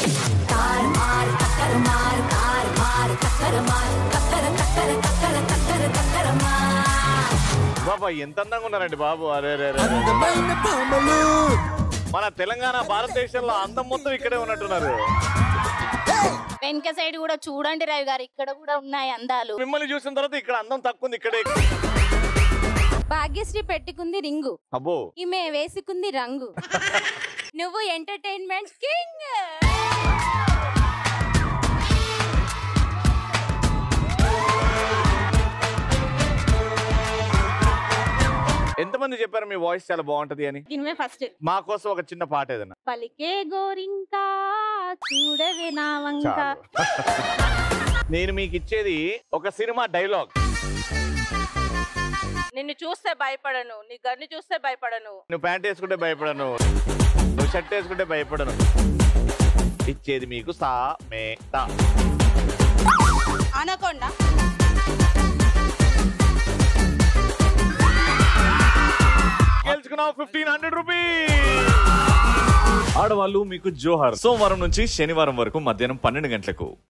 Car मार टक्कर मार कार मार टक्कर मार टक्कर टक्कर टक्कर टक्कर टक्कर मार బాబా ఎంత అందంగా ఉన్నారండి బాబు అరే అరే అరే, అరే. అందమైన భామలు మన తెలంగాణ భారతదేశంలో అందం మొత్తం ఇక్కడే ఉన్నట్టున్నారు వెనక సైడ్ కూడా చూడండి రవి గారు ఇక్కడ కూడా ఉన్నాయి అందాలు మిమ్మల్ని చూసిన తర్వాత ఇక్కడ అందం తక్కువ ఉంది ఇక్కడే భాగ్యశ్రీ పెట్టుకుంది రింగు అబ్బో ఈమె వేసుకుంది రంగు నువ్వు ఎంటర్టైన్మెంట్ కింగ్ ఎంతమంది చెప్పారు మీ వాయిస్ చాలా బాగుంటది అని దీనిమే ఫస్ట్ మా కోసం ఒక చిన్న పాట ఏదైనా పలికే గోరింకా చూడవే నా వంక చాలు. నేను మీకు ఇచ్చేది ఒక సినిమా డైలాగ్ నిన్ను చూస్తే భయపడను నీ గన్ను చూస్తే భయపడను నువ్వు ప్యాంట్ వేసుకుంటే భయపడను నువ్వు షర్ట్ వేసుకుంటే భయపడను ఇచ్చేది మీకు సా మే తా అనకొండ గెలుచుకున్నావు ఫిఫ్టీన్ హండ్రెడ్ రూపీస్ ఆడవాళ్ళు మీకు జోహార్ సోమవారం నుంచి శనివారం వరకు మధ్యాహ్నం పన్నెండు గంటలకు